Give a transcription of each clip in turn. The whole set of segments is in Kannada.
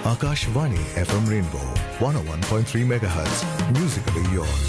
Akashvani FM Rainbow 101.3 MHz. Musically yours.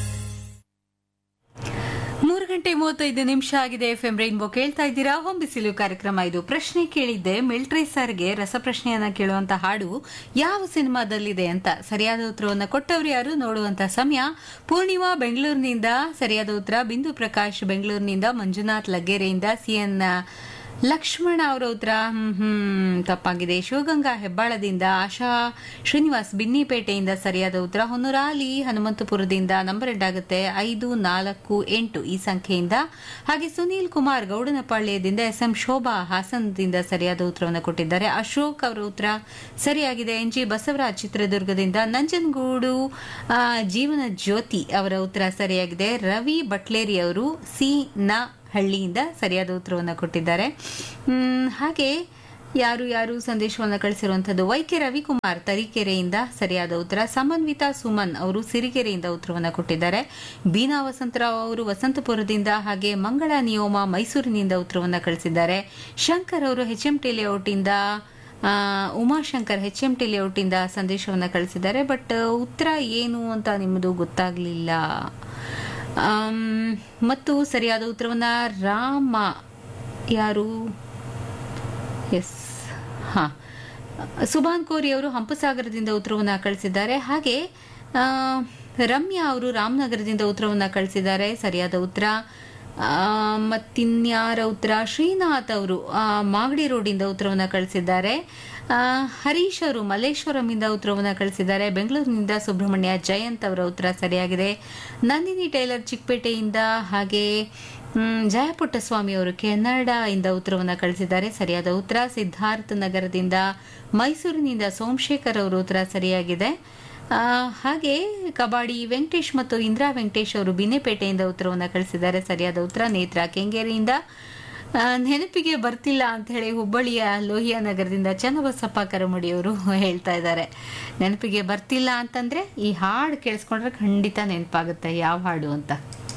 ಮೂರು ಗಂಟೆ ಮೂವತ್ತೈದು ನಿಮಿಷ ಆಗಿದೆ ಎಫ್ ಎಂ ರೈನ್ಬೋ ಕೇಳ್ತಾ ಇದ್ದೀರಾ ಹೊಂಬಿಸಿಲು ಕಾರ್ಯಕ್ರಮ ಇದು ಪ್ರಶ್ನೆ ಕೇಳಿದ್ದೆ ಮಿಲ್ಟ್ರಿ ಸರ್ಗೆ ರಸಪ್ರಶ್ನೆಯನ್ನ ಕೇಳುವಂತ ಹಾಡು ಯಾವ ಸಿನಿಮಾದಲ್ಲಿದೆ ಅಂತ ಸರಿಯಾದ ಉತ್ತರವನ್ನು ಕೊಟ್ಟವರು ಯಾರು ನೋಡುವಂತ ಸಮಯ ಪೂರ್ಣಿಮಾ ಬೆಂಗಳೂರಿನಿಂದ ಸರಿಯಾದ ಉತ್ತರ ಬಿಂದು ಪ್ರಕಾಶ್ ಬೆಂಗಳೂರಿನಿಂದ ಮಂಜುನಾಥ್ ಲಗ್ಗೆರೆಯಿಂದ ಸಿಎನ್ ಲಕ್ಷ್ಮಣ ಅವರ ಉತ್ತರ ಹ್ಮ್ ಹ್ಮ್ ತಪ್ಪಾಗಿದೆ ಶಿವಗಂಗಾ ಹೆಬ್ಬಾಳದಿಂದ ಆಶಾ ಶ್ರೀನಿವಾಸ್ ಬಿನ್ನಿಪೇಟೆಯಿಂದ ಸರಿಯಾದ ಉತ್ತರ ಹೊನ್ನೂರಾಲಿ ಹನುಮಂತಪುರದಿಂದ ನಂಬರ್ ಎಂಟಾಗುತ್ತೆ ಐದು ನಾಲ್ಕು ಎಂಟು ಈ ಸಂಖ್ಯೆಯಿಂದ ಹಾಗೆ ಸುನೀಲ್ ಕುಮಾರ್ ಗೌಡನಪಾಳ್ಯದಿಂದ ಎಸ್ ಎಂ ಶೋಭಾ ಹಾಸನದಿಂದ ಸರಿಯಾದ ಉತ್ತರವನ್ನು ಕೊಟ್ಟಿದ್ದಾರೆ ಅಶೋಕ್ ಅವರ ಉತ್ತರ ಸರಿಯಾಗಿದೆ ಎನ್ ಜಿ ಬಸವರಾಜ್ ಚಿತ್ರದುರ್ಗದಿಂದ ನಂಜನಗೂಡು ಆ, ಜೀವನ ಜ್ಯೋತಿ ಅವರ ಉತ್ತರ ಸರಿಯಾಗಿದೆ ರವಿ ಬಟ್ಲೇರಿ ಅವರು ಸಿ ನ ಹಳ್ಳಿಯಿಂದ ಸರಿಯಾದ ಉತ್ತರವನ್ನು ಕೊಟ್ಟಿದ್ದಾರೆ ಮ್, ಹಾಗೆ ಯಾರು ಯಾರು ಸಂದೇಶವನ್ನು ಕಳಿಸಿರುವಂಥದ್ದು ವೈಕೆ ರವಿಕುಮಾರ್ ತರೀಕೆರೆಯಿಂದ ಸರಿಯಾದ ಉತ್ತರ ಸಮನ್ವಿತಾ ಸುಮನ್ ಅವರು ಸಿರಿಗೆರೆಯಿಂದ ಉತ್ತರವನ್ನು ಕೊಟ್ಟಿದ್ದಾರೆ ಬೀನಾ ವಸಂತರಾವ್ ಅವರು ವಸಂತಪುರದಿಂದ ಹಾಗೆ ಮಂಗಳ ನಿಯೋಮ ಮೈಸೂರಿನಿಂದ ಉತ್ತರವನ್ನು ಕಳಿಸಿದ್ದಾರೆ ಶಂಕರ್ ಅವರು ಎಚ್ ಎಂ ಟಿ ಲೇಔಟಿಂದ ಆ, ಉಮಾಶಂಕರ್ ಎಚ್ ಎಂ ಟಿ ಲೇಔಟಿಂದ ಸಂದೇಶವನ್ನು ಕಳಿಸಿದ್ದಾರೆ ಬಟ್ ಉತ್ತರ ಏನು ಅಂತ ನಿಮ್ಮದು ಗೊತ್ತಾಗಲಿಲ್ಲ ಆಮ್, ಮತ್ತು ಸರಿಯಾದ ಉತ್ತರವನ್ನ ರಾಮ ಯಾರು ಎಸ್ ಹಾ ಸುಭಾನ್ ಕೋರಿ ಅವರು ಹಂಪಸಾಗರದಿಂದ ಉತ್ತರವನ್ನು ಕಳಿಸಿದ್ದಾರೆ ಹಾಗೆ ಆ, ರಮ್ಯಾ ಅವರು ರಾಮನಗರದಿಂದ ಉತ್ತರವನ್ನು ಕಳಿಸಿದ್ದಾರೆ ಸರಿಯಾದ ಉತ್ತರ ಆ, ಮತ್ತಿನ್ಯಾರ ಉತ್ತರ ಶ್ರೀನಾಥ್ ಅವರು ಆ, ಮಾಗಡಿ ರೋಡಿಂದ ಉತ್ತರವನ್ನು ಕಳಿಸಿದ್ದಾರೆ ಆ, ಹರೀಶ್ ಅವರು ಮಲ್ಲೇಶ್ವರಂನಿಂದ ಉತ್ತರವನ್ನು ಕಳಿಸಿದ್ದಾರೆ ಬೆಂಗಳೂರಿನಿಂದ ಸುಬ್ರಹ್ಮಣ್ಯ ಜಯಂತ್ ಅವರ ಉತ್ತರ ಸರಿಯಾಗಿದೆ ನಂದಿನಿ ಟೈಲರ್ ಚಿಕ್ಕಪೇಟೆಯಿಂದ ಹಾಗೆ ಹ್ಮ್, ಜಯಪುಟ್ಟಸ್ವಾಮಿ ಅವರು ಕೆನಡಾ ಇಂದ ಉತ್ತರವನ್ನು ಕಳಿಸಿದ್ದಾರೆ ಸರಿಯಾದ ಉತ್ತರ ಸಿದ್ಧಾರ್ಥ ನಗರದಿಂದ ಮೈಸೂರಿನಿಂದ ಸೋಮಶೇಖರ್ ಅವರು ಉತ್ತರ ಸರಿಯಾಗಿದೆ ಆ, ಹಾಗೆ ಕಬಾಡಿ ವೆಂಕಟೇಶ್ ಮತ್ತು ಇಂದಿರಾ ವೆಂಕಟೇಶ್ ಅವರು ಬಿನೆಪೇಟೆಯಿಂದ ಉತ್ತರವನ್ನು ಕಳಿಸಿದ್ದಾರೆ ಸರಿಯಾದ ಉತ್ತರ ನೇತ್ರ ಕೆಂಗೇರಿಯಿಂದ ಆ, ನೆನಪಿಗೆ ಬರ್ತಿಲ್ಲ ಅಂತ ಹೇಳಿ ಹುಬ್ಬಳ್ಳಿಯ ಲೋಹಿಯಾ ನಗರದಿಂದ ಚನ್ನಬಸಪ್ಪ ಕರಮುಡಿಯವರು ಹೇಳ್ತಾ ಇದ್ದಾರೆ ನೆನಪಿಗೆ ಬರ್ತಿಲ್ಲ ಅಂತಂದ್ರೆ ಈ ಹಾಡು ಕೇಳಿಸ್ಕೊಂಡ್ರೆ ಖಂಡಿತ ನೆನಪಾಗುತ್ತೆ ಯಾವ ಹಾಡು ಅಂತ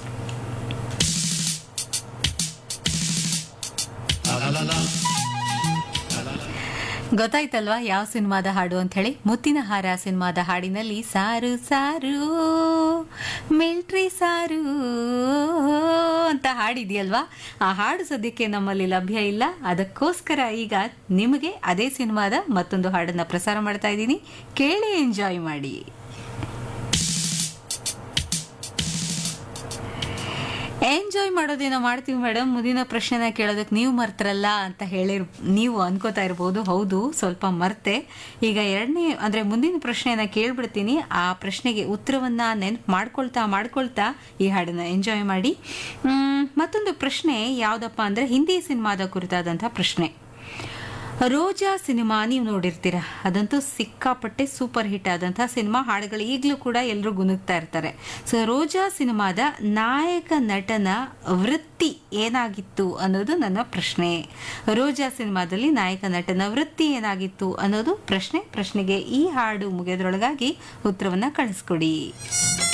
ಗೊತ್ತಾಯ್ತಲ್ವಾ ಯಾವ ಸಿನಿಮಾದ ಹಾಡು ಅಂತ ಹೇಳಿ ಮುತ್ತಿನ ಹಾರ ಸಿನಿಮಾದ ಹಾಡಿನಲ್ಲಿ ಸಾರು ಸಾರು ಮಿಲ್ಟ್ರಿ ಸಾರು ಅಂತ ಹಾಡಿದೆಯಲ್ವಾ ಆ ಹಾಡು ಸದ್ಯಕ್ಕೆ ನಮ್ಮಲ್ಲಿ ಲಭ್ಯ ಇಲ್ಲ ಅದಕ್ಕೋಸ್ಕರ ಈಗ ನಿಮಗೆ ಅದೇ ಸಿನಿಮಾದ ಮತ್ತೊಂದು ಹಾಡನ್ನ ಪ್ರಸಾರ ಮಾಡ್ತಾ ಇದ್ದೀನಿ ಕೇಳಿ ಎಂಜಾಯ್ ಮಾಡಿ ಎಂಜಾಯ್ ಮಾಡೋದೇನೋ ಮಾಡ್ತೀವಿ ಮೇಡಮ್ ಮುಂದಿನ ಪ್ರಶ್ನೆನ ಕೇಳೋದಕ್ಕೆ ನೀವು ಮರ್ತರಲ್ಲ ಅಂತ ಹೇಳಿರ್ ನೀವು ಅನ್ಕೋತಾ ಇರ್ಬೋದು ಹೌದು ಸ್ವಲ್ಪ ಮರ್ತೆ ಈಗ ಎರಡನೇ ಅಂದ್ರೆ ಮುಂದಿನ ಪ್ರಶ್ನೆಯನ್ನ ಕೇಳ್ಬಿಡ್ತೀನಿ ಆ ಪ್ರಶ್ನೆಗೆ ಉತ್ತರವನ್ನ ನೆನ್ಪು ಮಾಡ್ಕೊಳ್ತಾ ಮಾಡ್ಕೊಳ್ತಾ ಈ ಹಾಡನ್ನ ಎಂಜಾಯ್ ಮಾಡಿ ಮ್, ಮತ್ತೊಂದು ಪ್ರಶ್ನೆ ಯಾವ್ದಪ್ಪ ಅಂದ್ರೆ ಹಿಂದಿ ಸಿನಿಮಾದ ಕುರಿತಾದಂತಹ ಪ್ರಶ್ನೆ ರೋಜಾ ಸಿನಿಮಾ ನೀವು ನೋಡಿರ್ತೀರ ಅದಂತೂ ಸಿಕ್ಕಾಪಟ್ಟೆ ಸೂಪರ್ ಹಿಟ್ ಆದಂತಹ ಸಿನಿಮಾ ಹಾಡುಗಳು ಈಗಲೂ ಕೂಡ ಎಲ್ಲರೂ ಗುನುಗ್ತಾ ಇರ್ತಾರೆ ಸೊ ರೋಜಾ ಸಿನಿಮಾದ ನಾಯಕ ನಟನ ವೃತ್ತಿ ಏನಾಗಿತ್ತು ಅನ್ನೋದು ನನ್ನ ಪ್ರಶ್ನೆ ರೋಜಾ ಸಿನಿಮಾದಲ್ಲಿ ನಾಯಕ ನಟನ ವೃತ್ತಿ ಏನಾಗಿತ್ತು ಅನ್ನೋದು ಪ್ರಶ್ನೆ ಪ್ರಶ್ನೆಗೆ ಈ ಹಾಡು ಮುಗಿಯೋದ್ರೊಳಗಾಗಿ ಉತ್ತರವನ್ನ ಕಳಿಸ್ಕೊಡಿ